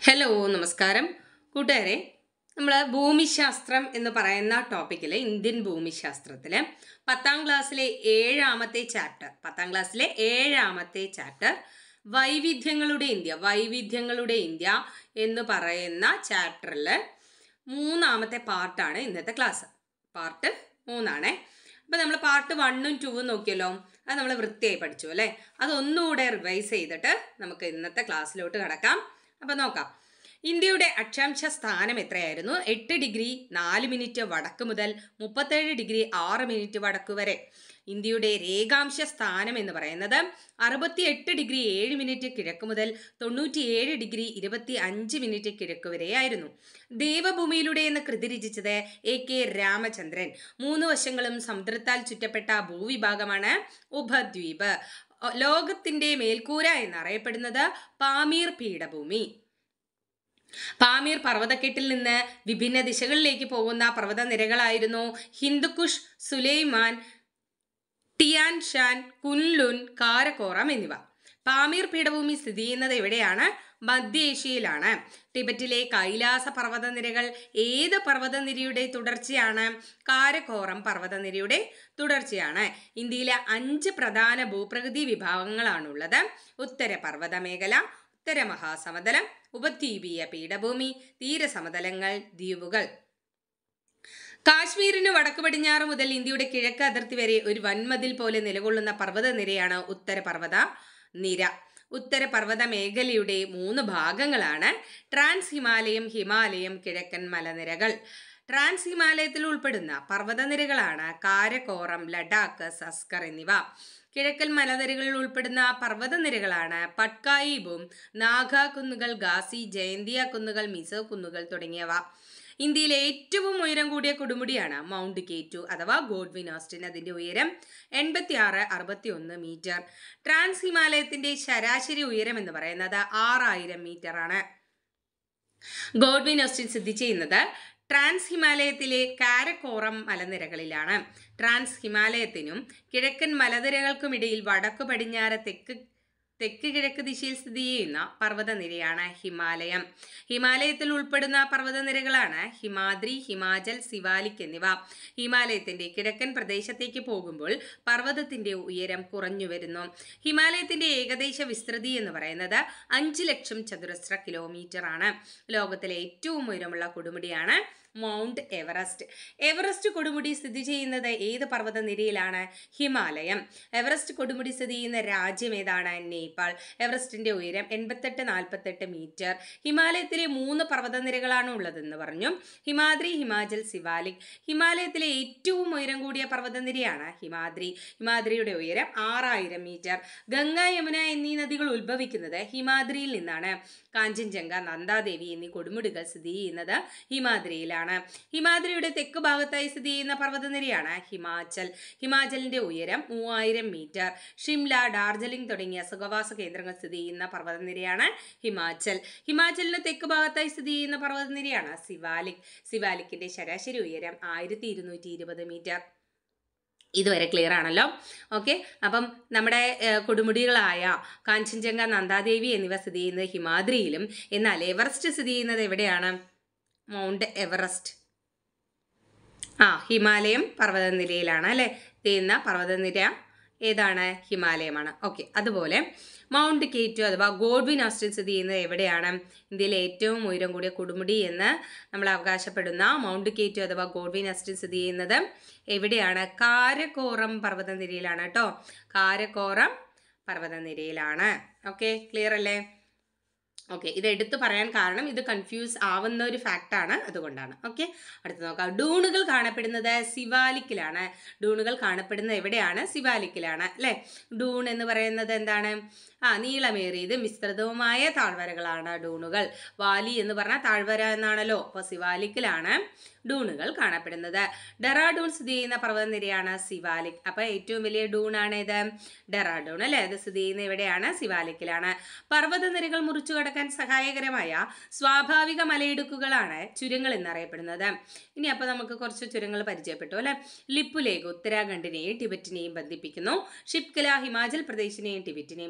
hello നമസ്കാരം കൂട്ടുകാരെ നമ്മൾ ഭൂമിശാസ്ത്രം എന്ന് പറയുന്ന ടോപ്പിക്കിൽ ഇന്ത്യൻ ഭൂമിശാസ്ത്രത്തിൽ പത്താം ക്ലാസ്സിലെ ഏഴാമത്തെ ചാപ്റ്റർ പത്താം ക്ലാസ്സിലെ ഏഴാമത്തെ ചാപ്റ്റർ വൈവിധ്യങ്ങളുടെ ഇന്ത്യ വൈവിധ്യങ്ങളുടെ ഇന്ത്യ എന്ന് പറയുന്ന ചാപ്റ്ററിൽ മൂന്നാമത്തെ പാർട്ടാണ് ഇന്നത്തെ ക്ലാസ് പാർട്ട് മൂന്നാണേ അപ്പോൾ നമ്മൾ പാർട്ട് വണ്ണും ടൂവും നോക്കിയല്ലോ അത് നമ്മൾ വൃത്തിയായി പഠിച്ചു അല്ലേ അതൊന്നുകൂടെ റിവൈസ് ചെയ്തിട്ട് നമുക്ക് ഇന്നത്തെ ക്ലാസ്സിലോട്ട് കിടക്കാം അപ്പോൾ നോക്കാം ഇന്ത്യയുടെ അക്ഷാംശ സ്ഥാനം എത്രയായിരുന്നു എട്ട് ഡിഗ്രി നാല് മിനിറ്റ് വടക്ക് മുതൽ മുപ്പത്തേഴ് ഡിഗ്രി ആറ് മിനിറ്റ് വടക്ക് വരെ ഇന്ത്യയുടെ രേഖാംശ സ്ഥാനം എന്ന് പറയുന്നത് അറുപത്തി എട്ട് ഡിഗ്രി ഏഴ് മിനിറ്റ് കിഴക്ക് മുതൽ തൊണ്ണൂറ്റിയേഴ് ഡിഗ്രി ഇരുപത്തി അഞ്ച് മിനിറ്റ് കിഴക്ക് വരെയായിരുന്നു ദേവഭൂമിയിലൂടെ എന്ന് കൃതി രചിച്ചത് എ കെ രാമചന്ദ്രൻ മൂന്ന് വശങ്ങളും സമുദ്രത്താൽ ചുറ്റപ്പെട്ട ഭൂവിഭാഗമാണ് ഉപദ്വീപ് ലോകത്തിന്റെ മേൽക്കൂര എന്നറിയപ്പെടുന്നത് പാമീർ പീഠഭൂമി പാമീർ പർവ്വതക്കെട്ടിൽ നിന്ന് വിഭിന്ന ദിശകളിലേക്ക് പോകുന്ന പർവ്വതനിരകളായിരുന്നു ഹിന്ദുക്കുഷ് സുലൈമാൻ ടിയാൻ ഷാൻ കുൻലുൻ കാരക്കോറം എന്നിവ പാമീർ പീഠഭൂമി സ്ഥിതി ചെയ്യുന്നത് എവിടെയാണ് മധ്യേഷ്യയിലാണ് ടിബറ്റിലെ കൈലാസ പർവ്വതനിരകൾ ഏത് പർവ്വതനിരയുടെ തുടർച്ചയാണ് കാരക്കോറം പർവ്വതനിരയുടെ തുടർച്ചയാണ് ഇന്ത്യയിലെ അഞ്ച് പ്രധാന ഭൂപ്രകൃതി വിഭാഗങ്ങളാണുള്ളത് ഉത്തര പർവ്വത മേഖല ഉത്തര മഹാസമതലം ഉപദ്വീപീയ പീഠഭൂമി തീരസമതലങ്ങൾ ദ്വീപുകൾ കാശ്മീരിന് വടക്ക് പടിഞ്ഞാറ് മുതൽ ഇന്ത്യയുടെ കിഴക്ക് അതിർത്തി വരെ ഒരു വൻമതിൽ പോലെ നിലകൊള്ളുന്ന പർവ്വതനിരയാണ് ഉത്തരപർവ്വത നിര ഉത്തരപർവ്വത മേഖലയുടെ മൂന്ന് ഭാഗങ്ങളാണ് ട്രാൻസ് ഹിമാലയം ഹിമാലയം കിഴക്കൻ മലനിരകൾ ട്രാൻസ് ഹിമാലയത്തിൽ ഉൾപ്പെടുന്ന പർവ്വതനിരകളാണ് കാരക്കോറം ലഡാക്ക് സസ്കർ എന്നിവ കിഴക്കൻ മലനിരകളിൽ ഉൾപ്പെടുന്ന പർവ്വതനിരകളാണ് പട്കായിബും നാഗ കുന്നുകൾ ഗാസി ജയന്തിയ കുന്നുകൾ മിസോ കുന്നുകൾ തുടങ്ങിയവ ഇന്ത്യയിലെ ഏറ്റവും ഉയരം കൂടിയ കൊടുമുടിയാണ് മൗണ്ട് കേറ്റു അഥവാ ഗോഡ്വിൻ ഓസ്റ്റിൻ അതിന്റെ ഉയരം എൺപത്തി ആറ് അറുപത്തി ഒന്ന് മീറ്റർ ട്രാൻസ് ഹിമാലയത്തിന്റെ ശരാശരി ഉയരം എന്ന് പറയുന്നത് ആറായിരം മീറ്റർ ആണ് ഗോഡ്വിൻ ഓസ്റ്റിൻ സ്ഥിതി ചെയ്യുന്നത് ട്രാൻസ് ഹിമാലയത്തിലെ കാരക്കോറം മലനിരകളിലാണ് ട്രാൻസ് ഹിമാലയത്തിനും കിഴക്കൻ മലനിരകൾക്കുമിടയിൽ വടക്കു പടിഞ്ഞാറ് തെക്ക് തെക്ക് കിഴക്ക് ദിശയിൽ സ്ഥിതി ചെയ്യുന്ന പർവ്വതനിരയാണ് ഹിമാലയം ഹിമാലയത്തിൽ ഉൾപ്പെടുന്ന പർവ്വതനിരകളാണ് ഹിമാദ്രി ഹിമാചൽ സിവാലിക് എന്നിവ ഹിമാലയത്തിന്റെ കിഴക്കൻ പ്രദേശത്തേക്ക് പോകുമ്പോൾ പർവ്വതത്തിന്റെ ഉയരം കുറഞ്ഞു വരുന്നു ഹിമാലയത്തിന്റെ ഏകദേശ വിസ്തൃതി എന്ന് പറയുന്നത് അഞ്ച് ലക്ഷം ചതുരശ്ര കിലോമീറ്റർ ആണ് ലോകത്തിലെ ഏറ്റവും ഉയരമുള്ള കൊടുമുടിയാണ് മൗണ്ട് എവറസ്റ്റ് എവറസ്റ്റ് കൊടുമുടി സ്ഥിതി ചെയ്യുന്നത് ഏത് പർവ്വതനിരയിലാണ് ഹിമാലയം എവറസ്റ്റ് കൊടുമുടി സ്ഥിതി ചെയ്യുന്ന രാജ്യം ഏതാണ് നേപ്പാൾ എവറസ്റ്റിന്റെ ഉയരം എൺപത്തെട്ട് നാൽപ്പത്തെട്ട് മീറ്റർ ഹിമാലയത്തിലെ മൂന്ന് പർവ്വതനിരകളാണ് ഉള്ളതെന്ന് പറഞ്ഞു ഹിമാദ്രി ഹിമാചൽ സിവാലിക് ഹിമാലയത്തിലെ ഏറ്റവും ഉയരം കൂടിയ പർവ്വതനിരയാണ് ഹിമാദ്രി ഹിമാദ്രിയുടെ ഉയരം ആറായിരം മീറ്റർ ഗംഗ യമുന എന്നീ നദികൾ ഉത്ഭവിക്കുന്നത് ഹിമാദ്രിയിൽ നിന്നാണ് കാഞ്ചൻജംഗ നന്ദാദേവി എന്നീ കൊടുമുടികൾ സ്ഥിതി ചെയ്യുന്നത് ഹിമാദ്രിയിലാണ് ഹിമാദ്രിയുടെ തെക്ക് ഭാഗത്തായി സ്ഥിതി ചെയ്യുന്ന പർവ്വതനിരയാണ് ഹിമാചൽ ഹിമാചലിന്റെ ഉയരം മൂവായിരം മീറ്റർ ഷിംല ഡാർജിലിംഗ് തുടങ്ങിയ സുഖവാസ കേന്ദ്രങ്ങൾ സ്ഥിതി ചെയ്യുന്ന പർവ്വതനിരയാണ് ഹിമാചൽ ഹിമാചലിന് തെക്ക് ഭാഗത്തായി സ്ഥിതി ചെയ്യുന്ന പർവ്വതനിരയാണ് സിവാലിക് സിവാലിക്കിന്റെ ശരാശരി ഉയരം ആയിരത്തി ഇരുന്നൂറ്റി ഇരുപത് മീറ്റർ ഇതുവരെ ക്ലിയർ ആണല്ലോ ഓക്കെ അപ്പം നമ്മുടെ കൊടുമുടികളായ കാഞ്ചൻജംഗ നന്ദാദേവി എന്നിവ സ്ഥിതി ചെയ്യുന്നത് ഹിമാദ്രിയിലും എന്നാൽ എവറസ്റ്റ് സ്ഥിതി ചെയ്യുന്നത് എവിടെയാണ് മൗണ്ട് എവറസ്റ്റ് ആ ഹിമാലയം പർവ്വതനിരയിലാണ് അല്ലേ ചെയ്യുന്ന പർവ്വതനിര ഏതാണ് ഹിമാലയമാണ് ഓക്കെ അതുപോലെ മൗണ്ട് കേറ്റു അഥവാ ഗോഡ്വിൻ ഓസ്റ്റിൻ സ്ഥിതി ചെയ്യുന്നത് എവിടെയാണ് ഇന്ത്യയിലെ ഏറ്റവും ഉയരം കൂടിയ കൊടുമുടി എന്ന് നമ്മൾ അവകാശപ്പെടുന്ന മൗണ്ട് കേറ്റു അഥവാ ഗോഡ്വിൻ ഓസ്റ്റിൻ സ്ഥിതി ചെയ്യുന്നത് എവിടെയാണ് കാരക്കോറം പർവ്വതനിരയിലാണ് കേട്ടോ കാരക്കോറം പർവ്വതനിരയിലാണ് ഓക്കെ ക്ലിയർ അല്ലേ ഓക്കെ ഇത് എടുത്തു പറയാൻ കാരണം ഇത് കൺഫ്യൂസ് ആവുന്ന ഒരു ഫാക്റ്റാണ് അതുകൊണ്ടാണ് ഓക്കെ അടുത്ത് നോക്കാം ഡൂണുകൾ കാണപ്പെടുന്നത് സിവാലിക്കിലാണ് ഡൂണുകൾ കാണപ്പെടുന്നത് എവിടെയാണ് സിവാലിക്കിലാണ് അല്ലേ ഡൂൺ എന്ന് പറയുന്നത് എന്താണ് ആ നീളമേറിയതും വിസ്തൃതവുമായ താഴ്വരകളാണ് ഡൂണുകൾ വാലി എന്ന് പറഞ്ഞാൽ താഴ്വര എന്നാണല്ലോ അപ്പോൾ സിവാലിക്കിലാണ് ഡൂണുകൾ കാണപ്പെടുന്നത് ഡെറാഡൂൺ സ്ഥിതി ചെയ്യുന്ന പർവ്വതനിരയാണ് സിവാലിക് അപ്പോൾ ഏറ്റവും വലിയ ഡൂണാണ് ഇത് ഡെറാഡൂൺ അല്ലേ അത് സ്ഥിതി ചെയ്യുന്ന എവിടെയാണ് സിവാലിക്കിലാണ് പർവ്വതനിരകൾ മുറിച്ചു കടക്കാൻ സഹായകരമായ സ്വാഭാവിക മലയിടുക്കുകളാണ് ചുരങ്ങൾ എന്നറിയപ്പെടുന്നത് ഇനി അപ്പോൾ നമുക്ക് കുറച്ച് ചുരങ്ങൾ പരിചയപ്പെട്ടു അല്ലേ ലിപ്പുലേഖ് ഉത്തരാഖണ്ഡിനെയും ടിബറ്റിനെയും ബന്ധിപ്പിക്കുന്നു ഷിപ്കല ഹിമാചൽ പ്രദേശിനെയും ടിബറ്റിനെയും ബന്ധിപ്പിക്കുന്നു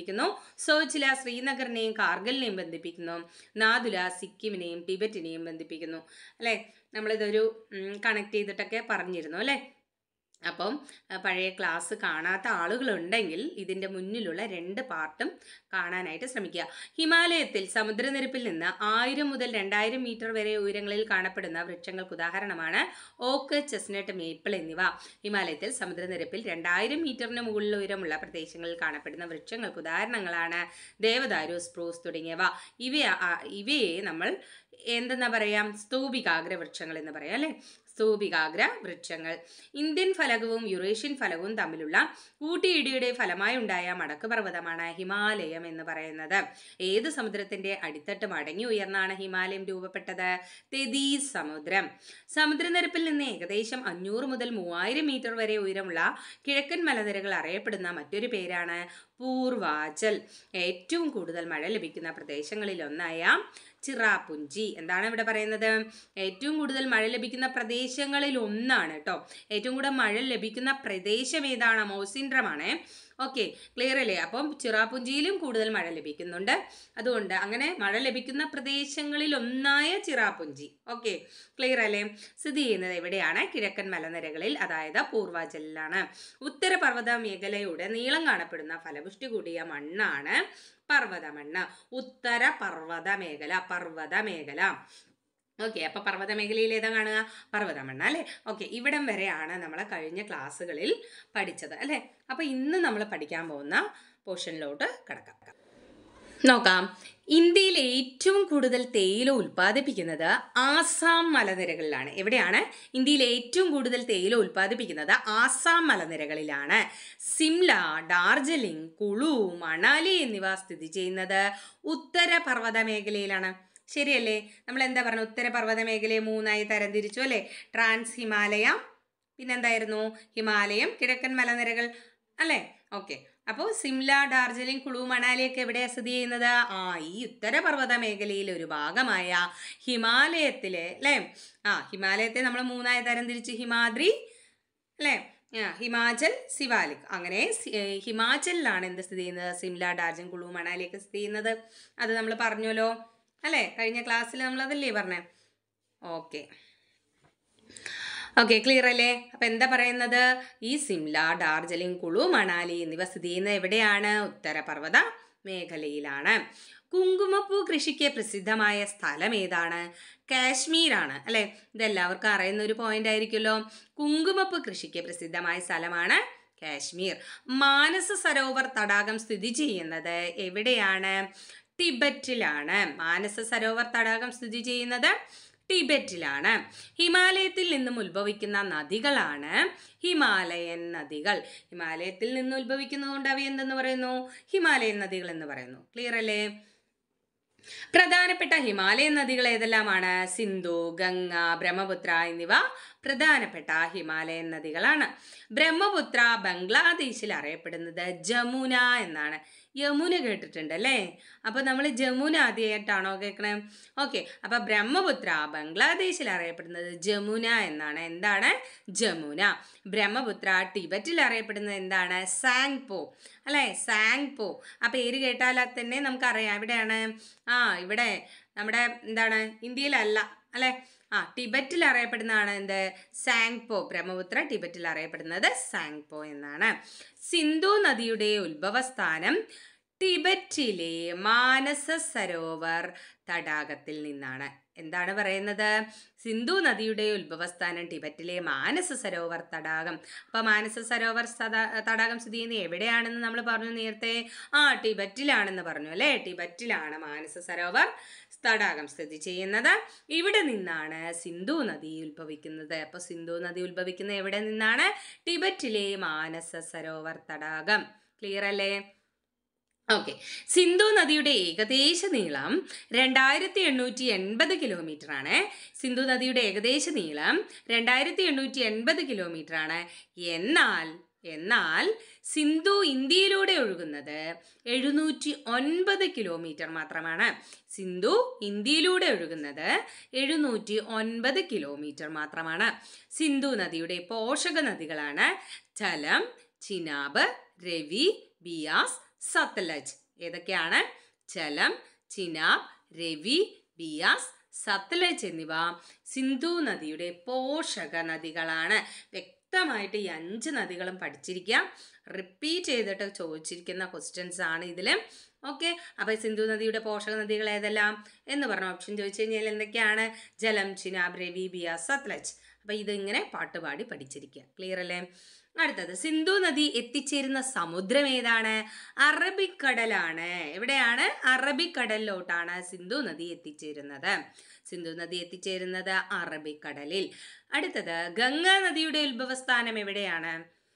ബന്ധിപ്പിക്കുന്നു സോച്ചില ശ്രീനഗറിനെയും കാർഗിലിനെയും ബന്ധിപ്പിക്കുന്നു നാദുല സിക്കിമിനെയും ടിബറ്റിനെയും ബന്ധിപ്പിക്കുന്നു അല്ലേ നമ്മളിതൊരു കണക്ട് ചെയ്തിട്ടൊക്കെ പറഞ്ഞിരുന്നു അല്ലേ അപ്പം ആ, പഴയ ക്ലാസ് കാണാത്ത ആളുകളുണ്ടെങ്കിൽ ഇതിൻ്റെ മുന്നിലുള്ള രണ്ട് പാർട്ടും കാണാനായിട്ട് ശ്രമിക്കുക ഹിമാലയത്തിൽ സമുദ്രനിരപ്പിൽ നിന്ന് ആയിരം മുതൽ രണ്ടായിരം മീറ്റർ വരെ ഉയരങ്ങളിൽ കാണപ്പെടുന്ന വൃക്ഷങ്ങൾക്ക് ഉദാഹരണമാണ് ഓക്ക് ചെസ്നട്ട് മേപ്പിൾ എന്നിവ ഹിമാലയത്തിൽ സമുദ്രനിരപ്പിൽ രണ്ടായിരം മീറ്ററിന് മുകളിൽ ഉയരമുള്ള പ്രദേശങ്ങളിൽ കാണപ്പെടുന്ന വൃക്ഷങ്ങൾക്ക് ഉദാഹരണങ്ങളാണ് ദേവദാരു സ്പ്രൂസ് തുടങ്ങിയവ ഇവയെ ആ- ഇവയെ നമ്മൾ എന്തെന്നാ പറയാം സ്തൂപികാഗ്ര വൃക്ഷങ്ങൾ എന്ന് പറയാം അല്ലേ സ്തൂപികാഗ്ര വൃക്ഷങ്ങൾ ഇന്ത്യൻ ഫലകവും യുറേഷ്യൻ ഫലകവും തമ്മിലുള്ള കൂട്ടിയിടിയുടെ ഫലമായി ഉണ്ടായ മടക്ക് പർവ്വതമാണ് ഹിമാലയം എന്ന് പറയുന്നത് ഏത് സമുദ്രത്തിന്റെ അടിത്തട്ട് മടങ്ങി ഉയർന്നാണ് ഹിമാലയം രൂപപ്പെട്ടത് തെതീസ് സമുദ്രം സമുദ്രനിരപ്പിൽ നിന്ന് ഏകദേശം അഞ്ഞൂറ് മുതൽ മൂവായിരം മീറ്റർ വരെ ഉയരമുള്ള കിഴക്കൻ മലനിരകൾ അറിയപ്പെടുന്ന മറ്റൊരു പേരാണ് പൂർവാചൽ ഏറ്റവും കൂടുതൽ മഴ ലഭിക്കുന്ന പ്രദേശങ്ങളിൽ ഒന്നായ ചിറാപുഞ്ചി എന്താണ് ഇവിടെ പറയുന്നത് ഏറ്റവും കൂടുതൽ മഴ ലഭിക്കുന്ന പ്രദേശങ്ങളിൽ ഒന്നാണ് കേട്ടോ ഏറ്റവും കൂടുതൽ മഴ ലഭിക്കുന്ന പ്രദേശം ഏതാണ് മൗസിൻഡ്രമാണ് ഓക്കെ ക്ലിയർ അല്ലേ അപ്പം ചിറാപുഞ്ചിയിലും കൂടുതൽ മഴ ലഭിക്കുന്നുണ്ട് അതുകൊണ്ട് അങ്ങനെ മഴ ലഭിക്കുന്ന പ്രദേശങ്ങളിൽ ഒന്നായ ചിറാപുഞ്ചി ഓക്കെ ക്ലിയർ അല്ലേ സ്ഥിതി ചെയ്യുന്നത് എവിടെയാണ് കിഴക്കൻ മലനിരകളിൽ അതായത് പൂർവാചലിലാണ് ഉത്തരപർവ്വത മേഖലയുടെ നീളം കാണപ്പെടുന്ന ഫലപുഷ്ടി കൂടിയ മണ്ണാണ് പർവ്വതമണ്ണ് ഉത്തര പർവ്വത മേഖല പർവ്വത മേഖല ഓക്കെ അപ്പോൾ പർവ്വത മേഖലയിൽ ഏതാ കാണുക പർവ്വതമണ്ണ അല്ലേ ഓക്കെ ഇവിടം വരെയാണ് നമ്മൾ കഴിഞ്ഞ ക്ലാസ്സുകളിൽ പഠിച്ചത് അല്ലേ അപ്പോൾ ഇന്ന് നമ്മൾ പഠിക്കാൻ പോകുന്ന പോർഷനിലോട്ട് കിടക്കാം നോക്കാം ഇന്ത്യയിൽ ഏറ്റവും കൂടുതൽ തേയില ഉൽപ്പാദിപ്പിക്കുന്നത് ആസാം മലനിരകളിലാണ് എവിടെയാണ് ഇന്ത്യയിൽ ഏറ്റവും കൂടുതൽ തേയില ഉൽപ്പാദിപ്പിക്കുന്നത് ആസാം മലനിരകളിലാണ് സിംല ഡാർജിലിംഗ് കുളു മണാലി എന്നിവ സ്ഥിതി ചെയ്യുന്നത് ഉത്തര പർവ്വത മേഖലയിലാണ് ശരിയല്ലേ നമ്മൾ എന്താ പറഞ്ഞ ഉത്തര പർവ്വത മേഖലയെ മൂന്നായി തരംതിരിച്ചു അല്ലേ ട്രാൻസ് ഹിമാലയ പിന്നെന്തായിരുന്നു ഹിമാലയം കിഴക്കൻ മലനിരകൾ അല്ലേ ഓക്കെ അപ്പോൾ സിംല ഡാർജിലിംഗ് കുളു മണാലിയൊക്കെ എവിടെയാണ് സ്ഥിതി ചെയ്യുന്നത് ആ ഈ ഉത്തരപർവ്വത മേഖലയിലെ ഒരു ഭാഗമായ ഹിമാലയത്തിലെ അല്ലേ ആ ഹിമാലയത്തെ നമ്മൾ മൂന്നായി തരംതിരിച്ച് ഹിമാദ്രി അല്ലേ ആ ഹിമാചൽ സിവാലിക് അങ്ങനെ സി- ഏ, ഹിമാചലിലാണ് എന്ത് സ്ഥിതി ചെയ്യുന്നത് സിംല ഡാർജിലിംഗ് കുളു മണാലിയൊക്കെ സ്ഥിതി ചെയ്യുന്നത് അത് നമ്മൾ പറഞ്ഞല്ലോ അല്ലേ കഴിഞ്ഞ ക്ലാസ്സിൽ നമ്മൾ അതല്ലേ പറഞ്ഞേ ഓക്കെ ഓക്കെ ക്ലിയർ അല്ലേ അപ്പം എന്താ പറയുന്നത് ഈ സിംല ഡാർജിലിംഗ് കുളു മണാലി എന്നിവ സ്ഥിതി ചെയ്യുന്നത് എവിടെയാണ് ഉത്തരപർവ്വത മേഖലയിലാണ് കുങ്കുമപ്പൂ കൃഷിക്ക് പ്രസിദ്ധമായ സ്ഥലം ഏതാണ് കാശ്മീരാണ് അല്ലേ ഇതെല്ലാവർക്കും അറിയുന്ന ഒരു പോയിന്റ് ആയിരിക്കുമല്ലോ കുങ്കുമപ്പൂ കൃഷിക്ക് പ്രസിദ്ധമായ സ്ഥലമാണ് കാശ്മീർ മാനസ സരോവർ തടാകം സ്ഥിതി ചെയ്യുന്നത് എവിടെയാണ് ടിബറ്റിലാണ് മാനസ സരോവർ തടാകം സ്ഥിതി ചെയ്യുന്നത് ടിബറ്റിലാണ് ഹിമാലയത്തിൽ നിന്നും ഉത്ഭവിക്കുന്ന നദികളാണ് ഹിമാലയൻ നദികൾ ഹിമാലയത്തിൽ നിന്ന് ഉത്ഭവിക്കുന്നതുകൊണ്ട് അവ എന്തെന്ന് പറയുന്നു ഹിമാലയൻ നദികൾ എന്ന് പറയുന്നു ക്ലിയർ അല്ലേ പ്രധാനപ്പെട്ട ഹിമാലയൻ നദികൾ ഏതെല്ലാമാണ് സിന്ധു ഗംഗ ബ്രഹ്മപുത്ര എന്നിവ പ്രധാനപ്പെട്ട ഹിമാലയൻ നദികളാണ് ബ്രഹ്മപുത്ര ബംഗ്ലാദേശിൽ അറിയപ്പെടുന്നത് ജമുന എന്നാണ് യമുന കേട്ടിട്ടുണ്ട് അല്ലേ അപ്പോൾ നമ്മൾ ജമുന ആദ്യമായിട്ടാണോ കേൾക്കണേ ഓക്കെ അപ്പോൾ ബ്രഹ്മപുത്ര ബംഗ്ലാദേശിൽ അറിയപ്പെടുന്നത് ജമുന എന്നാണ് എന്താണ് ജമുന ബ്രഹ്മപുത്ര ടിബറ്റിൽ അറിയപ്പെടുന്നത് എന്താണ് സാങ്പോ അല്ലേ സാങ്പോ ആ പേര് കേട്ടാൽ തന്നെ നമുക്കറിയാം എവിടെയാണ് ആ ഇവിടെ നമ്മുടെ എന്താണ് ഇന്ത്യയിലല്ല അല്ലേ ആ ടിബറ്റിൽ അറിയപ്പെടുന്നതാണ് എന്ത് സാങ്പോ ബ്രഹ്മപുത്ര ടിബറ്റിൽ അറിയപ്പെടുന്നത് സാങ്പോ എന്നാണ് സിന്ധു നദിയുടെ ഉത്ഭവസ്ഥാനം ടിബറ്റിലെ മാനസ സരോവർ തടാകത്തിൽ നിന്നാണ് എന്താണ് പറയുന്നത് സിന്ധു നദിയുടെ ഉത്ഭവസ്ഥാനം ടിബറ്റിലെ മാനസ സരോവർ തടാകം അപ്പോൾ മാനസ സരോവർ സദാ- തടാകം സ്ഥിതി ചെയ്യുന്നത് എവിടെയാണെന്ന് നമ്മൾ പറഞ്ഞു നേരത്തെ ആ ടിബറ്റിലാണെന്ന് പറഞ്ഞു അല്ലേ ടിബറ്റിലാണ് മാനസ സരോവർ തടാകം സ്ഥിതി ചെയ്യുന്നത് ഇവിടെ നിന്നാണ് സിന്ധു നദി ഉത്ഭവിക്കുന്നത് അപ്പോൾ സിന്ധു നദി ഉത്ഭവിക്കുന്നത് എവിടെ നിന്നാണ് ടിബറ്റിലെ മാനസ സരോവർ തടാകം ക്ലിയർ അല്ലേ ഓക്കെ സിന്ധു നദിയുടെ ഏകദേശ നീളം രണ്ടായിരത്തി എണ്ണൂറ്റി എൺപത് കിലോമീറ്റർ ആണ് സിന്ധു നദിയുടെ ഏകദേശ നീളം രണ്ടായിരത്തി എണ്ണൂറ്റി എൺപത് കിലോമീറ്റർ ആണ് എന്നാൽ എന്നാൽ സിന്ധു ഇന്ത്യയിലൂടെ ഒഴുകുന്നത് എഴുന്നൂറ്റി ഒൻപത് കിലോമീറ്റർ മാത്രമാണ് സിന്ധു ഇന്ത്യയിലൂടെ ഒഴുകുന്നത് എഴുന്നൂറ്റി ഒൻപത് കിലോമീറ്റർ മാത്രമാണ് സിന്ധു നദിയുടെ പോഷക നദികളാണ് ചലം ചിനാബ് രവി ബിയാസ് സത്ലജ് ഏതൊക്കെയാണ് ജലം ചിനാബ് രവി ബിയാസ് സത്ലജ് എന്നിവ സിന്ധു നദിയുടെ പോഷക നദികളാണ് വ്യക്തമായിട്ട് ഈ അഞ്ച് നദികളും പഠിച്ചിരിക്കുക റിപ്പീറ്റ് ചെയ്തിട്ട് ചോദിച്ചിരിക്കുന്ന ക്വസ്റ്റ്യൻസ് ആണ് ഇതിൽ ഓക്കെ അപ്പോൾ സിന്ധു നദിയുടെ പോഷക നദികൾ ഏതെല്ലാം എന്ന് പറഞ്ഞ ഓപ്ഷൻ ചോദിച്ചു കഴിഞ്ഞാൽ എന്തൊക്കെയാണ് ജലം ചിനാബ് രവി ബിയാസ് സത്ലജ് അപ്പോൾ ഇതിങ്ങനെ പാട്ടുപാടി പഠിച്ചിരിക്കുക ക്ലിയർ അല്ലേ അടുത്തത് സിന്ധു നദി എത്തിച്ചേരുന്ന സമുദ്രം ഏതാണ് അറബിക്കടലാണ് എവിടെയാണ് അറബിക്കടലിലോട്ടാണ് സിന്ധു നദി എത്തിച്ചേരുന്നത് സിന്ധു നദി എത്തിച്ചേരുന്നത് അറബിക്കടലിൽ അടുത്തത് ഗംഗാ നദിയുടെ ഉത്ഭവസ്ഥാനം എവിടെയാണ്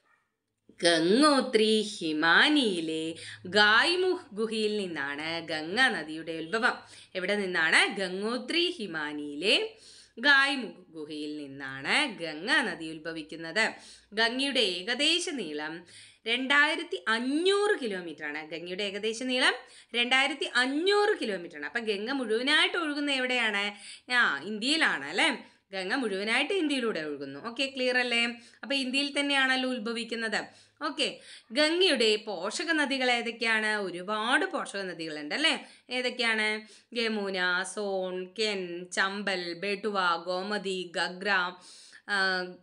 ഗംഗോത്രി ഹിമാനിയിലെ ഗായ്മുഖ് ഗുഹയിൽ നിന്നാണ് ഗംഗാ നദിയുടെ ഉത്ഭവം എവിടെ നിന്നാണ് ഗംഗോത്രി ഹിമാനിയിലെ ഗായ്മുഖ് ഗുഹയിൽ നിന്നാണ് ഗംഗാ നദി ഉത്ഭവിക്കുന്നത് ഗംഗയുടെ ഏകദേശ നീളം രണ്ടായിരത്തി അഞ്ഞൂറ് കിലോമീറ്റർ ആണ് ഗംഗയുടെ ഏകദേശ നീളം രണ്ടായിരത്തി അഞ്ഞൂറ് കിലോമീറ്റർ ആണ് അപ്പം ഗംഗ മുഴുവനായിട്ട് ഒഴുകുന്ന എവിടെയാണ് ആ ഇന്ത്യയിലാണ് അല്ലേ ഗംഗ മുഴുവനായിട്ട് ഇന്ത്യയിലൂടെ ഒഴുകുന്നു ഓക്കെ ക്ലിയർ അല്ലേ അപ്പം ഇന്ത്യയിൽ തന്നെയാണല്ലോ ഉത്ഭവിക്കുന്നത് ഓക്കെ ഗംഗയുടെ പോഷക നദികൾ ഏതൊക്കെയാണ് ഒരുപാട് പോഷക നദികളുണ്ട് അല്ലേ ഏതൊക്കെയാണ് യമുന സോൺ കെൻ ചമ്പൽ ബെട്ടുവ ഗോമതി ഗഗ്ര ആ,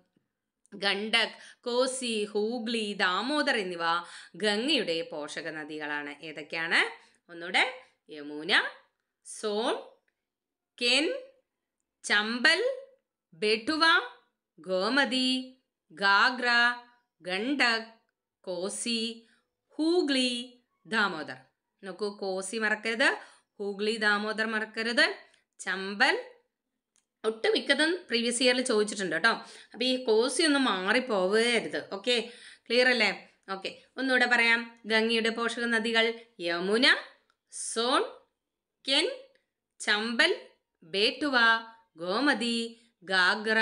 ഗണ്ഡക് കോസി ഹൂഗ്ലി ദാമോദർ എന്നിവ ഗംഗയുടെ പോഷക നദികളാണ് ഏതൊക്കെയാണ് ഒന്നുകൂടെ യമുന സോൺ കെൻ ചമ്പൽ ബെട്ടുവ ഗോമതി ഗാഗ്ര ഗണ്ഡക് കോസി ഹൂഗ്ലി ദാമോദർ നോക്കൂ കോസി മറക്കരുത് ഹൂഗ്ലി ദാമോദർ മറക്കരുത് ചമ്പൽ ഒട്ടുമിക്കതും പ്രീവിയസ് ഇയറിൽ ചോദിച്ചിട്ടുണ്ട് കേട്ടോ അപ്പോൾ ഈ കോസി ഒന്നും മാറിപ്പോവരുത് ഓക്കെ ക്ലിയർ അല്ലേ ഓക്കെ ഒന്നുകൂടെ പറയാം ഗംഗയുടെ പോഷക നദികൾ യമുന സോൺ കെൻ ചമ്പൽ ബേട്ടുവ ഗോമതി ഗാഗ്ര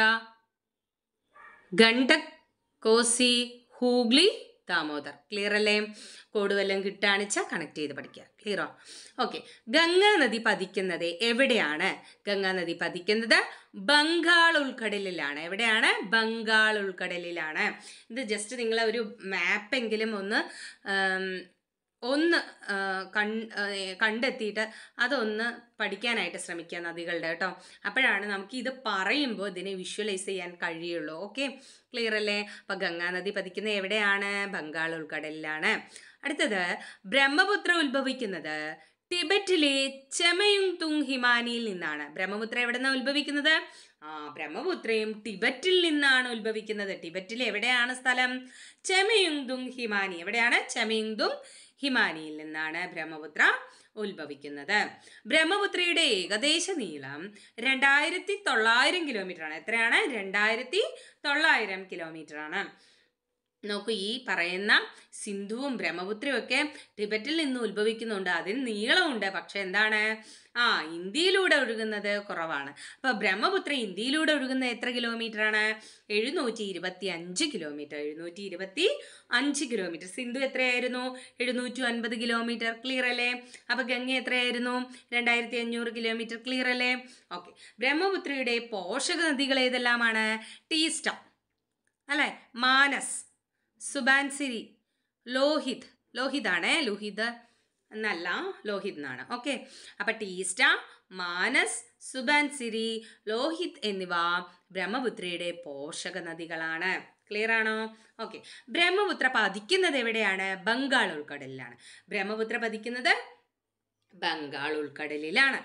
ഗണ്ഡക് കോസി ഹൂഗ്ലി ദാമോദർ ക്ലിയർ അല്ലേ കോഡ് വല്ലതും കിട്ടുകയാണെച്ചാൽ കണക്ട് ചെയ്ത് പഠിക്കുക ക്ലിയറോ ഓക്കെ ഗംഗാ നദി പതിക്കുന്നത് എവിടെയാണ് ഗംഗാ നദി പതിക്കുന്നത് ബംഗാൾ ഉൾക്കടലിലാണ് എവിടെയാണ് ബംഗാൾ ഉൾക്കടലിലാണ് ഇത് ജസ്റ്റ് നിങ്ങൾ ഒരു മാപ്പെങ്കിലും ഒന്ന് ആം, ഒന്ന് ആ, കൺ ആ, കണ്ടെത്തിയിട്ട് അതൊന്ന് പഠിക്കാനായിട്ട് ശ്രമിക്കുക നദികളുടെ കേട്ടോ അപ്പോഴാണ് നമുക്ക് ഇത് പറയുമ്പോൾ ഇതിനെ വിഷ്വലൈസ് ചെയ്യാൻ കഴിയുള്ളൂ ഓക്കെ ക്ലിയർ അല്ലേ അപ്പം ഗംഗാ നദി പതിക്കുന്നത് എവിടെയാണ് ബംഗാൾ ഉൾക്കടലിലാണ് അടുത്തത് ബ്രഹ്മപുത്ര ഉത്ഭവിക്കുന്നത് ടിബറ്റിലെ ചെമയുങ് തുങ് ഹിമാനിയിൽ നിന്നാണ് ബ്രഹ്മപുത്ര എവിടെ നിന്നാണ് ഉത്ഭവിക്കുന്നത് ആ ബ്രഹ്മപുത്രയും ടിബറ്റിൽ നിന്നാണ് ഉത്ഭവിക്കുന്നത് ടിബറ്റിൽ എവിടെയാണ് സ്ഥലം ചെമയുങ് തുങ് ഹിമാനി എവിടെയാണ് ചെമയുങ് തുങ് ഹിമാനിയിൽ നിന്നാണ് ബ്രഹ്മപുത്ര ഉത്ഭവിക്കുന്നത് ബ്രഹ്മപുത്രയുടെ ഏകദേശ നീളം രണ്ടായിരത്തി തൊള്ളായിരം കിലോമീറ്റർ ആണ് എത്രയാണ് രണ്ടായിരത്തി തൊള്ളായിരം കിലോമീറ്റർ ആണ് നോക്കൂ ഈ പറയുന്ന സിന്ധുവും ബ്രഹ്മപുത്രയും ഒക്കെ ടിബറ്റിൽ നിന്ന് ഉത്ഭവിക്കുന്നുണ്ട് അതിന് നീളമുണ്ട് പക്ഷെ എന്താണ് ആ ഇന്ത്യയിലൂടെ ഒഴുകുന്നത് കുറവാണ് അപ്പോൾ ബ്രഹ്മപുത്ര ഇന്ത്യയിലൂടെ ഒഴുകുന്നത് എത്ര കിലോമീറ്റർ ആണ് എഴുന്നൂറ്റി ഇരുപത്തി അഞ്ച് കിലോമീറ്റർ എഴുന്നൂറ്റി ഇരുപത്തി അഞ്ച് കിലോമീറ്റർ സിന്ധു എത്രയായിരുന്നു എഴുന്നൂറ്റി അൻപത് കിലോമീറ്റർ ക്ലിയർ അല്ലേ അപ്പോൾ ഗംഗ എത്രയായിരുന്നു രണ്ടായിരത്തി അഞ്ഞൂറ് കിലോമീറ്റർ ക്ലിയർ അല്ലേ ഓക്കെ ബ്രഹ്മപുത്രയുടെ പോഷക നദികൾ ഏതെല്ലാമാണ് ടീസ്റ്റ അല്ലേ മാനസ് സുബാൻസിരി ലോഹിത് ലോഹിതാണ് ലോഹിത് എന്നല്ല ലോഹിത് എന്നാണ് ഓക്കെ അപ്പം ടീസ്റ്റ മാനസ് സുബാൻസിരി ലോഹിത് എന്നിവ ബ്രഹ്മപുത്രയുടെ പോഷക നദികളാണ് ക്ലിയർ ആണോ ഓക്കെ ബ്രഹ്മപുത്ര പതിക്കുന്നത് എവിടെയാണ് ബംഗാൾ ഉൾക്കടലിലാണ് ബ്രഹ്മപുത്ര പതിക്കുന്നത് ബംഗാൾ ഉൾക്കടലിലാണ്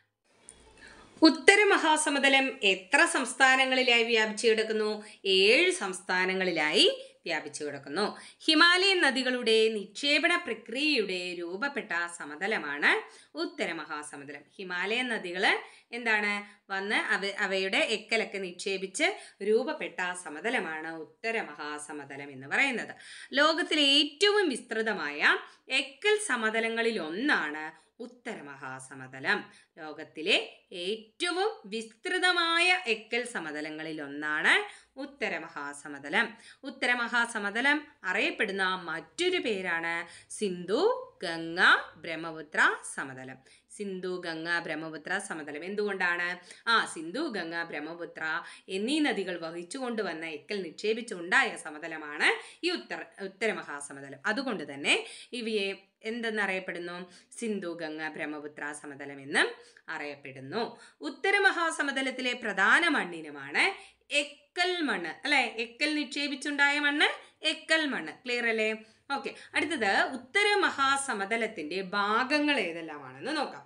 ഉത്തര മഹാസമതലം എത്ര സംസ്ഥാനങ്ങളിലായി വ്യാപിച്ചു കിടക്കുന്നു ഏഴ് സംസ്ഥാനങ്ങളിലായി വ്യാപിച്ചു കിടക്കുന്നു ഹിമാലയൻ നദികളുടെ നിക്ഷേപണ പ്രക്രിയയുടെ രൂപപ്പെട്ട സമതലമാണ് ഉത്തര മഹാസമതലം ഹിമാലയൻ നദികൾ എന്താണ് വന്ന് അവ അവയുടെ എക്കലൊക്കെ നിക്ഷേപിച്ച് രൂപപ്പെട്ട സമതലമാണ് ഉത്തര മഹാസമതലം എന്ന് പറയുന്നത് ലോകത്തിലെ ഏറ്റവും വിസ്തൃതമായ എക്കൽ സമതലങ്ങളിൽ ഒന്നാണ് ഉത്തര മഹാസമതലം ലോകത്തിലെ ഏറ്റവും വിസ്തൃതമായ എക്കൽ സമതലങ്ങളിൽ ഒന്നാണ് ഉത്തര മഹാസമതലം ഉത്തര മഹാസമതലം അറിയപ്പെടുന്ന മറ്റൊരു പേരാണ് സിന്ധു ഗംഗ ബ്രഹ്മപുത്ര സമതലം സിന്ധു ഗംഗ ബ്രഹ്മപുത്ര സമതലം എന്തുകൊണ്ടാണ് ആ സിന്ധു ഗംഗ ബ്രഹ്മപുത്ര എന്നീ നദികൾ വഹിച്ചു കൊണ്ടുവന്ന എക്കൽ നിക്ഷേപിച്ചുണ്ടായ സമതലമാണ് ഈ ഉത്തര ഉത്തര മഹാസമതലം അതുകൊണ്ട് തന്നെ ഇവയെ എന്തെന്നറിയപ്പെടുന്നു സിന്ധു ഗംഗ ബ്രഹ്മപുത്ര സമതലം എന്ന് അറിയപ്പെടുന്നു ഉത്തര മഹാസമതലത്തിലെ പ്രധാന മണ്ണിനമാണ് എക്കൽ മണ്ണ് അല്ലെ എക്കൽ നിക്ഷേപിച്ചുണ്ടായ മണ്ണ് എക്കൽ മണ്ണ് ക്ലിയർ അല്ലേ ഓക്കെ അടുത്തത് ഉത്തര മഹാസമതലത്തിന്റെ ഭാഗങ്ങൾ ഏതെല്ലാമാണെന്ന് നോക്കാം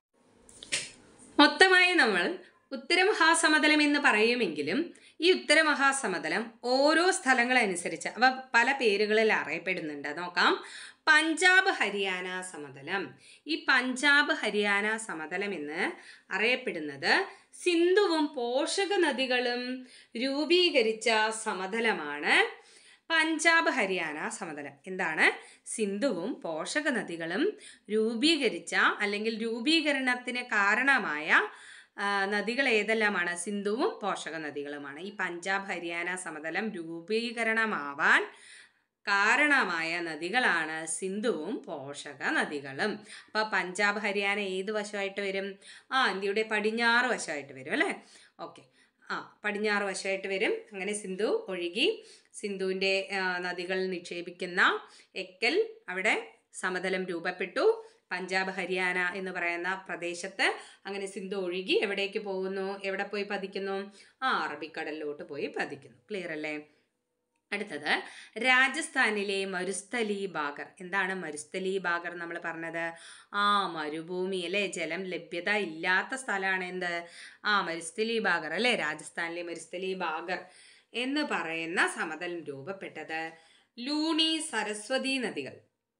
മൊത്തമായി നമ്മൾ ഉത്തരമഹാസമതലം എന്ന് പറയുമെങ്കിലും ഈ ഉത്തരമഹാസമതലം ഓരോ സ്ഥലങ്ങളനുസരിച്ച് അവ പല പേരുകളിൽ അറിയപ്പെടുന്നുണ്ട് നോക്കാം പഞ്ചാബ് ഹരിയാന സമതലം ഈ പഞ്ചാബ് ഹരിയാന സമതലം എന്ന് അറിയപ്പെടുന്നത് സിന്ധുവും പോഷക നദികളും രൂപീകരിച്ച സമതലമാണ് പഞ്ചാബ് ഹരിയാന സമതലം എന്താണ് സിന്ധുവും പോഷക നദികളും രൂപീകരിച്ച അല്ലെങ്കിൽ രൂപീകരണത്തിന് കാരണമായ ആ, നദികൾ ഏതെല്ലാമാണ് സിന്ധുവും പോഷക നദികളുമാണ് ഈ പഞ്ചാബ് ഹരിയാന സമതലം രൂപീകരണമാവാൻ കാരണമായ നദികളാണ് സിന്ധുവും പോഷക നദികളും അപ്പോൾ പഞ്ചാബ് ഹരിയാന ഏത് വശമായിട്ട് വരും ആ ഇന്ത്യയുടെ പടിഞ്ഞാറ് വശമായിട്ട് വരും അല്ലേ ഓക്കെ ആ പടിഞ്ഞാറ് വശമായിട്ട് വരും അങ്ങനെ സിന്ധു ഒഴുകി സിന്ധുവിൻ്റെ ആ, നദികൾ നിക്ഷേപിക്കുന്ന എക്കൽ അവിടെ സമതലം രൂപപ്പെട്ടു പഞ്ചാബ് ഹരിയാന എന്ന് പറയുന്ന പ്രദേശത്ത് അങ്ങനെ സിന്ധു ഒഴുകി എവിടേക്ക് പോകുന്നു എവിടെ പോയി പതിക്കുന്നു ആ അറബിക്കടലിലോട്ട് പോയി പതിക്കുന്നു ക്ലിയർ അല്ലേ അടുത്തത് രാജസ്ഥാനിലെ മരുസ്ഥലി ബാഗർ എന്താണ് മരുസ്ഥലി ബാഗർ നമ്മൾ പറഞ്ഞത് ആ മരുഭൂമി അല്ലേ ജലം ലഭ്യത ഇല്ലാത്ത സ്ഥലമാണ് എന്ത് ആ മരുസ്ഥലി ബാഗർ അല്ലേ രാജസ്ഥാനിലെ മരുസ്ഥലി ബാഗർ എന്ന് പറയുന്ന സമതലം രൂപപ്പെട്ടത് ലൂണി സരസ്വതി നദികൾ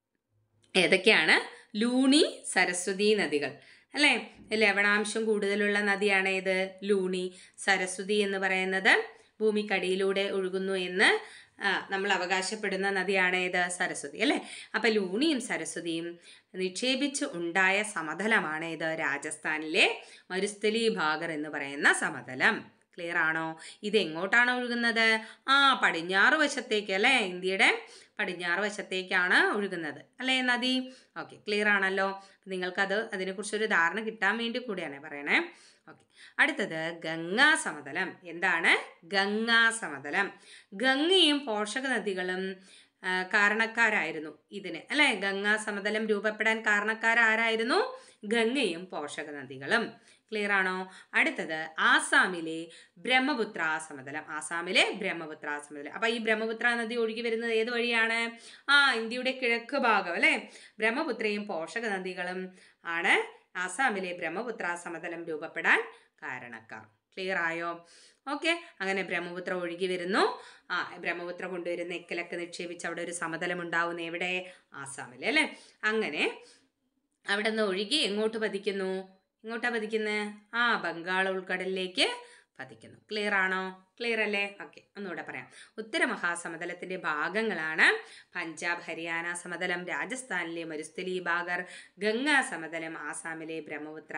ഏതൊക്കെയാണ് ലൂണി സരസ്വതി നദികൾ അല്ലേ ലവണാംശം കൂടുതലുള്ള നദിയാണ് ഏത് ലൂണി സരസ്വതി എന്ന് പറയുന്നത് ഭൂമിക്കടിയിലൂടെ ഒഴുകുന്നു എന്ന് ആ, നമ്മൾ അവകാശപ്പെടുന്ന നദിയാണ് ഏത് സരസ്വതി അല്ലേ അപ്പം ലൂണിയും സരസ്വതിയും നിക്ഷേപിച്ച് ഉണ്ടായ സമതലമാണ് ഇത് രാജസ്ഥാനിലെ മരുസ്ഥലി ഭാഗർ എന്ന് പറയുന്ന സമതലം ക്ലിയർ ആണോ ഇത് എങ്ങോട്ടാണ് ഒഴുകുന്നത് ആ പടിഞ്ഞാറ് വശത്തേക്ക് അല്ലേ ഇന്ത്യയുടെ പടിഞ്ഞാറ് വശത്തേക്കാണ് ഒഴുകുന്നത് അല്ലേ നദി ഓക്കെ ക്ലിയർ ആണല്ലോ നിങ്ങൾക്കത് അതിനെക്കുറിച്ചൊരു ധാരണ കിട്ടാൻ വേണ്ടി കൂടിയാണ് പറയണേ ഓക്കെ അടുത്തത് ഗംഗാ സമതലം എന്താണ് ഗംഗാ സമതലം ഗംഗയും പോഷക നദികളും ആ, കാരണക്കാരായിരുന്നു ഇതിന് അല്ലെ ഗംഗാ സമതലം രൂപപ്പെടാൻ കാരണക്കാരാരായിരുന്നു ഗംഗയും പോഷക നദികളും ക്ലിയർ ആണോ അടുത്തത് ആസാമിലെ ബ്രഹ്മപുത്ര സമതലം ആസാമിലെ ബ്രഹ്മപുത്ര സമതലം അപ്പൊ ഈ ബ്രഹ്മപുത്ര നദി ഒഴുകി വരുന്നത് ഏത് വഴിയാണ് ആ ഇന്ത്യയുടെ കിഴക്ക് ഭാഗം അല്ലെ ബ്രഹ്മപുത്രയും പോഷക നദികളും ആണ് ആസാമിലെ ബ്രഹ്മപുത്ര സമതലം രൂപപ്പെടാൻ കാരണക്കാർ ക്ലിയർ ആയോ ഓക്കെ അങ്ങനെ ബ്രഹ്മപുത്ര ഒഴുകി വരുന്നു ആ ബ്രഹ്മപുത്ര കൊണ്ടുവരുന്ന എക്കലൊക്കെ നിക്ഷേപിച്ച് അവിടെ ഒരു സമതലം ഉണ്ടാവുന്നു എവിടെ ആസാമിൽ അല്ലേ അങ്ങനെ അവിടെ നിന്ന് ഒഴുകി എങ്ങോട്ട് പതിക്കുന്നു എങ്ങോട്ടാ പതിക്കുന്നത് ആ ബംഗാൾ ഉൾക്കടലിലേക്ക് പതിക്കുന്നു ക്ലിയർ ആണോ ക്ലിയർ അല്ലേ ഓക്കെ ഒന്നുകൂടെ പറയാം ഉത്തര മഹാസമതലത്തിന്റെ ഭാഗങ്ങളാണ് പഞ്ചാബ് ഹരിയാന സമതലം രാജസ്ഥാനിലെ മരുസ്ഥലി ബാഗർ ഗംഗാ സമതലം ആസാമിലെ ബ്രഹ്മപുത്ര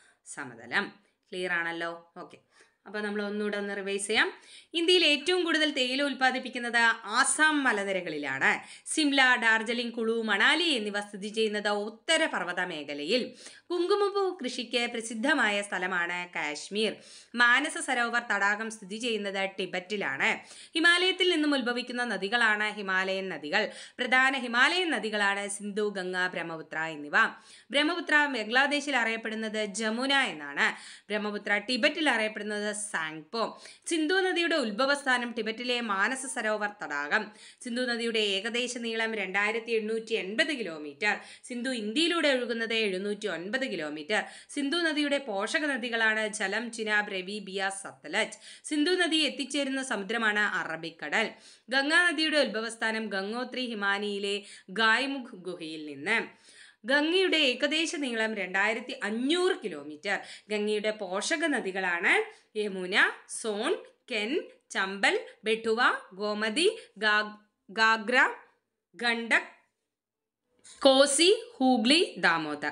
സമതലം ക്ലിയർ ആണല്ലോ ഓക്കെ അപ്പോൾ നമ്മൾ ഒന്നുകൂടെ ഒന്ന് റിവൈസ് ചെയ്യാം ഇന്ത്യയിൽ ഏറ്റവും കൂടുതൽ തേയില ഉൽപ്പാദിപ്പിക്കുന്നത് ആസാം മലനിരകളിലാണ് സിംല ഡാർജിലിംഗ് കുളു മണാലി എന്നിവ സ്ഥിതി ചെയ്യുന്നത് ഉത്തര പർവ്വത മേഖലയിൽ കുങ്കുമപ്പൂ കൃഷിക്ക് പ്രസിദ്ധമായ സ്ഥലമാണ് കാശ്മീർ മാനസ സരോവർ തടാകം സ്ഥിതി ചെയ്യുന്നത് ടിബറ്റിലാണ് ഹിമാലയത്തിൽ നിന്നും ഉത്ഭവിക്കുന്ന നദികളാണ് ഹിമാലയൻ നദികൾ പ്രധാന ഹിമാലയൻ നദികളാണ് സിന്ധു ഗംഗ ബ്രഹ്മപുത്ര എന്നിവ ബ്രഹ്മപുത്ര ബംഗ്ലാദേശിൽ അറിയപ്പെടുന്നത് ജമുന എന്നാണ് ബ്രഹ്മപുത്ര ടിബറ്റിൽ അറിയപ്പെടുന്നത് സാങ്പോ സിന്ധു നദിയുടെ ഉത്ഭവസ്ഥാനം ടിബറ്റിലെ മാനസ സരോവർ തടാകം സിന്ധു നദിയുടെ ഏകദേശ നീളം രണ്ടായിരത്തി എണ്ണൂറ്റി എൺപത് കിലോമീറ്റർ സിന്ധു ഇന്ത്യയിലൂടെ ഒഴുകുന്നത് എഴുന്നൂറ്റി ഒൻപത് കിലോമീറ്റർ സിന്ധു നദിയുടെ പോഷക നദികളാണ് ജലം ചിനാബ് രവി ബിയാസ് സത്ലജ് സിന്ധു നദി എത്തിച്ചേരുന്ന സമുദ്രമാണ് അറബിക്കടൽ ഗംഗാ നദിയുടെ ഉത്ഭവസ്ഥാനം ഗംഗോത്രി ഹിമാനിയിലെ ഗായ്മുഖ് ഗുഹയിൽ നിന്ന് ഗംഗയുടെ ഏകദേശ നീളം രണ്ടായിരത്തി അഞ്ഞൂറ് കിലോമീറ്റർ ഗംഗയുടെ പോഷക നദികളാണ് യമുന സോൺ കെൻ ചമ്പൽ ബെട്ടുവ ഗോമതി ഗാ- ഗാഗ്ര ഗണ്ഡക് കോസി ഹൂഗ്ലി ദാമോദർ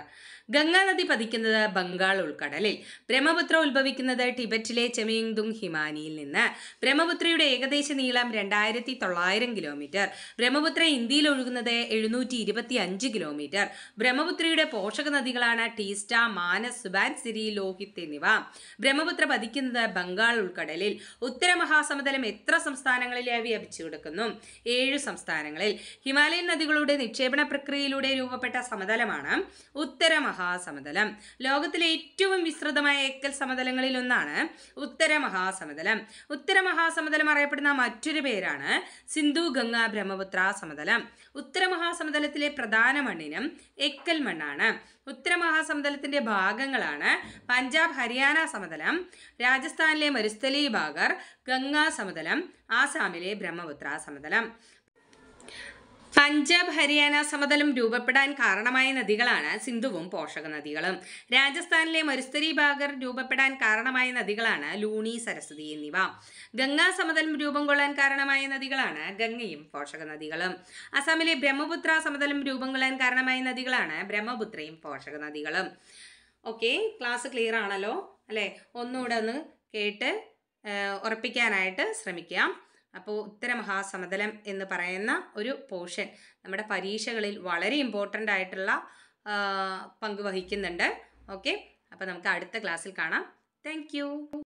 ഗംഗാ നദി പതിക്കുന്നത് ബംഗാൾ ഉൾക്കടലിൽ ബ്രഹ്മപുത്ര ഉത്ഭവിക്കുന്നത് ടിബറ്റിലെ ചെമിയങ്തുങ് ഹിമാനിയിൽ നിന്ന് ബ്രഹ്മപുത്രയുടെ ഏകദേശ നീളം രണ്ടായിരത്തി തൊള്ളായിരം കിലോമീറ്റർ ബ്രഹ്മപുത്ര ഇന്ത്യയിൽ ഒഴുകുന്നത് എഴുന്നൂറ്റി ഇരുപത്തി അഞ്ച് കിലോമീറ്റർ ബ്രഹ്മപുത്രയുടെ പോഷക നദികളാണ് ടീസ്റ്റ മാനസ് സുബാൻസിരി ലോഹിത് എന്നിവ ബ്രഹ്മപുത്ര പതിക്കുന്നത് ബംഗാൾ ഉൾക്കടലിൽ ഉത്തര മഹാസമതലം എത്ര സംസ്ഥാനങ്ങളിലായി വ്യാപിച്ചു കിടക്കുന്നു ഏഴ് സംസ്ഥാനങ്ങളിൽ ഹിമാലയൻ നദികളുടെ നിക്ഷേപണ പ്രക്രിയയിലൂടെ രൂപപ്പെട്ട സമതലമാണ് ഉത്തര മഹാസമതലം ലോകത്തിലെ ഏറ്റവും വിസ്തൃതമായ എക്കൽ സമതലങ്ങളിൽ ഒന്നാണ് ഉത്തര മഹാസമതലം ഉത്തര മഹാസമതലം അറിയപ്പെടുന്ന മറ്റൊരു പേരാണ് സിന്ധു ഗംഗ ബ്രഹ്മപുത്ര സമതലം ഉത്തര മഹാസമതലത്തിലെ പ്രധാന മണ്ണിനം എക്കൽ മണ്ണാണ് ഉത്തര മഹാസമതലത്തിന്റെ ഭാഗങ്ങളാണ് പഞ്ചാബ് ഹരിയാന സമതലം രാജസ്ഥാനിലെ മരുസ്ഥലി ബാഗർ ഗംഗാ സമതലം ആസാമിലെ ബ്രഹ്മപുത്ര സമതലം പഞ്ചാബ് ഹരിയാന സമതലം രൂപപ്പെടാൻ കാരണമായ നദികളാണ് സിന്ധുവും പോഷക നദികളും രാജസ്ഥാനിലെ മരുസ്തരി ബാഗർ രൂപപ്പെടാൻ കാരണമായ നദികളാണ് ലൂണി സരസ്വതി എന്നിവ ഗംഗാ സമതലം രൂപം കൊള്ളാൻ കാരണമായ നദികളാണ് ഗംഗയും പോഷക നദികളും അസാമിലെ ബ്രഹ്മപുത്ര സമതലം രൂപം കൊള്ളാൻ കാരണമായ നദികളാണ് ബ്രഹ്മപുത്രയും പോഷക നദികളും ഓക്കെ ക്ലാസ് ക്ലിയർ ആണല്ലോ അല്ലേ ഒന്നുകൂടെ ഒന്ന് കേട്ട് ഏഹ്, ഉറപ്പിക്കാനായിട്ട് ശ്രമിക്കാം അപ്പോൾ ഉത്തര മഹാസമതലം എന്ന് പറയുന്ന ഒരു പോർഷൻ നമ്മുടെ പരീക്ഷകളിൽ വളരെ ഇമ്പോർട്ടൻ്റ് ആയിട്ടുള്ള ആ, പങ്ക് വഹിക്കുന്നുണ്ട് ഓക്കെ അപ്പോൾ നമുക്ക് അടുത്ത ക്ലാസ്സിൽ കാണാം താങ്ക്